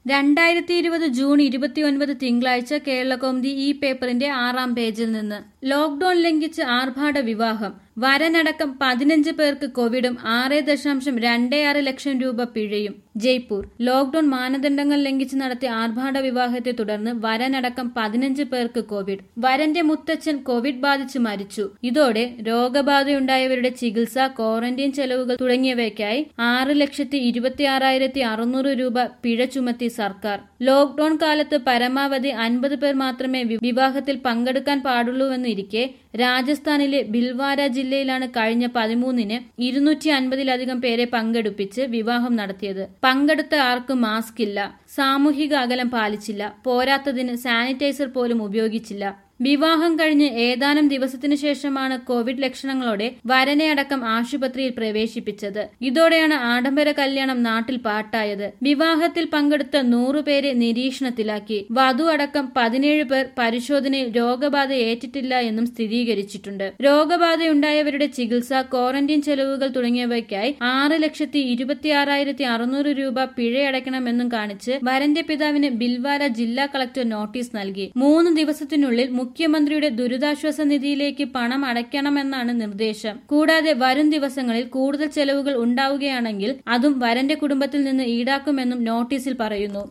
രണ്ടായിരത്തി ഇരുപത് ജൂൺ ഇരുപത്തിയൊൻപത് തിങ്കളാഴ്ച കേരളകൗമുദി ഈ പേപ്പറിന്റെ ആറാം പേജിൽ നിന്ന് ലോക്ഡൌൺ ലംഘിച്ച് ആർഭാട വിവാഹം വരനടക്കം പതിനഞ്ച് പേർക്ക് കോവിഡും ആറ് ദശാംശം രണ്ടേ ആറ് ലക്ഷം രൂപ പിഴയും ജയ്പൂർ ലോക്ഡൌൺ മാനദണ്ഡങ്ങൾ ലംഘിച്ച് നടത്തിയ ആർഭാട വിവാഹത്തെ തുടർന്ന് വരനടക്കം പതിനഞ്ച് പേർക്ക് കോവിഡ് വരന്റെ മുത്തച്ഛൻ കോവിഡ് ബാധിച്ച് മരിച്ചു ഇതോടെ രോഗബാധയുണ്ടായവരുടെ ചികിത്സ ക്വാറന്റൈൻ ചെലവുകൾ തുടങ്ങിയവയ്ക്കായി ആറ് ലക്ഷത്തി ഇരുപത്തിയാറായിരത്തി അറുന്നൂറ് രൂപ പിഴ ചുമത്തി സർക്കാർ ലോക്ഡൌൺ കാലത്ത് പരമാവധി അൻപത് പേർ മാത്രമേ വി- വിവാഹത്തിൽ പങ്കെടുക്കാൻ പാടുള്ളൂവെന്നിരിക്കെ രാജസ്ഥാനിലെ ഭിൽവാര ജില്ലയിലാണ് കഴിഞ്ഞ പതിമൂന്നിന് ഇരുന്നൂറ്റി അൻപതിലധികം പേരെ പങ്കെടുപ്പിച്ച് വിവാഹം നടത്തിയത് പങ്കെടുത്ത ആർക്കും മാസ്ക് ഇല്ല സാമൂഹിക അകലം പാലിച്ചില്ല പോരാത്തതിന് സാനിറ്റൈസർ പോലും ഉപയോഗിച്ചില്ല വിവാഹം കഴിഞ്ഞ് ഏതാനും ദിവസത്തിനു ശേഷമാണ് കോവിഡ് ലക്ഷണങ്ങളോടെ വരനെ അടക്കം ആശുപത്രിയിൽ പ്രവേശിപ്പിച്ചത് ഇതോടെയാണ് ആഡംബര കല്യാണം നാട്ടിൽ പാട്ടായത് വിവാഹത്തിൽ പങ്കെടുത്ത നൂറുപേരെ നിരീക്ഷണത്തിലാക്കി വധു അടക്കം പതിനേഴ് പേർ പരിശോധനയിൽ രോഗബാധ ഏറ്റിട്ടില്ല എന്നും സ്ഥിരീകരിച്ചിട്ടുണ്ട് രോഗബാധയുണ്ടായവരുടെ ചികിത്സ ക്വാറന്റൈൻ ചെലവുകൾ തുടങ്ങിയവയ്ക്കായി ആറ് ലക്ഷത്തി ഇരുപത്തിയാറായിരത്തി അറുന്നൂറ് രൂപ പിഴയടയ്ക്കണമെന്നും കാണിച്ച് വരന്റെ പിതാവിന് ബിൽവാര ജില്ലാ കളക്ടർ നോട്ടീസ് നൽകി മൂന്ന് ദിവസത്തിനുള്ളിൽ മുഖ്യമന്ത്രിയുടെ ദുരിതാശ്വാസ നിധിയിലേക്ക് പണം അടയ്ക്കണമെന്നാണ് നിർദ്ദേശം കൂടാതെ വരും ദിവസങ്ങളിൽ കൂടുതൽ ചെലവുകൾ ഉണ്ടാവുകയാണെങ്കിൽ അതും വരന്റെ കുടുംബത്തിൽ നിന്ന് ഈടാക്കുമെന്നും നോട്ടീസിൽ പറയുന്നു